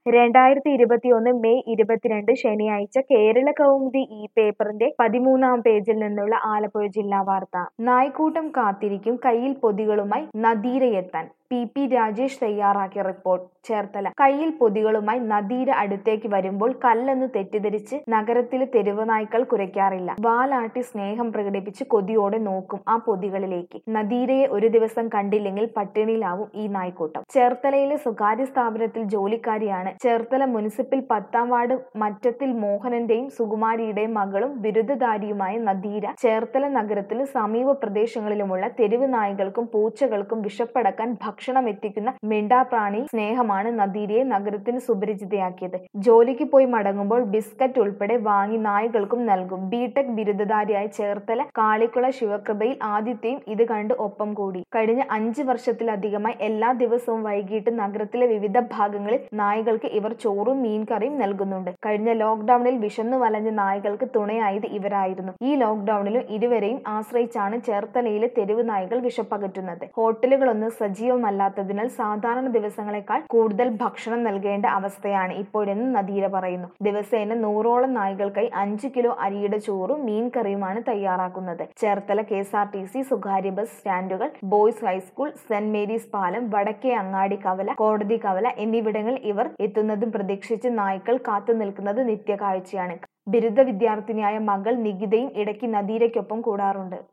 രണ്ടായിരത്തി ഇരുപത്തിയൊന്ന് മെയ് ഇരുപത്തിരണ്ട് ശനിയാഴ്ച കേരള കൗമുദി ഈ പേപ്പറിന്റെ പതിമൂന്നാം പേജിൽ നിന്നുള്ള ആലപ്പുഴ ജില്ലാ വാർത്ത നായ്ക്കൂട്ടം കാത്തിരിക്കും കയ്യിൽ പൊതികളുമായി നദീരയെത്താൻ പി പി രാജേഷ് തയ്യാറാക്കിയ റിപ്പോർട്ട് ചേർത്തല കയ്യിൽ പൊതികളുമായി നദീര അടുത്തേക്ക് വരുമ്പോൾ കല്ലെന്ന് തെറ്റിദ്ധരിച്ച് നഗരത്തിലെ തെരുവ് നായ്ക്കൾ കുരയ്ക്കാറില്ല വാലാട്ടി സ്നേഹം പ്രകടിപ്പിച്ച് കൊതിയോടെ നോക്കും ആ പൊതികളിലേക്ക് നദീരയെ ഒരു ദിവസം കണ്ടില്ലെങ്കിൽ പട്ടിണിയിലാവും ഈ നായ്ക്കൂട്ടം ചേർത്തലയിലെ സ്വകാര്യ സ്ഥാപനത്തിൽ ജോലിക്കാരിയാണ് ചേർത്തല മുനിസിപ്പൽ പത്താം വാർഡ് മറ്റത്തിൽ മോഹനന്റെയും സുകുമാരിയുടെയും മകളും ബിരുദധാരിയുമായ നദീര ചേർത്തല നഗരത്തിലും സമീപ പ്രദേശങ്ങളിലുമുള്ള തെരുവ് നായ്കൾക്കും പൂച്ചകൾക്കും വിഷപ്പടക്കാൻ ഭക്ഷണം എത്തിക്കുന്ന മിണ്ടാപ്രാണി സ്നേഹമാണ് നദീരയെ നഗരത്തിന് സുപരിചിതയാക്കിയത് ജോലിക്ക് പോയി മടങ്ങുമ്പോൾ ബിസ്ക്കറ്റ് ഉൾപ്പെടെ വാങ്ങി നായ്കൾക്കും നൽകും ബിടെക് ബിരുദധാരിയായ ചേർത്തല കാളിക്കുള ശിവകൃപയിൽ ആദിത്യയും ഇത് കണ്ട് ഒപ്പം കൂടി കഴിഞ്ഞ അഞ്ച് വർഷത്തിലധികമായി എല്ലാ ദിവസവും വൈകിട്ട് നഗരത്തിലെ വിവിധ ഭാഗങ്ങളിൽ നായ്കൾക്ക് ഇവർ ചോറും മീൻകറിയും നൽകുന്നുണ്ട് കഴിഞ്ഞ ലോക്ക്ഡൌണിൽ വിശന്നു വലഞ്ഞ നായ്കൾക്ക് തുണയായത് ഇവരായിരുന്നു ഈ ലോക്ക്ഡൌണിലും ഇരുവരെയും ആശ്രയിച്ചാണ് ചേർത്തലയിലെ തെരുവ് നായ്കൾ വിശപ്പകറ്റുന്നത് ഹോട്ടലുകളൊന്നും സജീവമല്ലാത്തതിനാൽ സാധാരണ ദിവസങ്ങളെക്കാൾ കൂടുതൽ ഭക്ഷണം നൽകേണ്ട അവസ്ഥയാണ് ഇപ്പോഴെന്ന് നദീര പറയുന്നു ദിവസേന നൂറോളം നായ്കൾക്കായി അഞ്ചു കിലോ അരിയുടെ ചോറും മീൻ കറിയുമാണ് തയ്യാറാക്കുന്നത് Cherthala K S R T C സ്വകാര്യ ബസ് സ്റ്റാൻഡുകൾ ബോയ്സ് ഹൈസ്കൂൾ സെന്റ് മേരീസ് പാലം വടക്കേ അങ്ങാടി കവല കോടതി കവല എന്നിവിടങ്ങളിൽ ഇവർ എത്തുന്നതും പ്രതീക്ഷിച്ച് നായ്ക്കൾ കാത്തു നിൽക്കുന്നത് നിത്യകാഴ്ചയാണ് ബിരുദ വിദ്യാർത്ഥിനിയായ മകൾ നികിതയും ഇടയ്ക്ക് നദീരയ്ക്കൊപ്പം കൂടാറുണ്ട്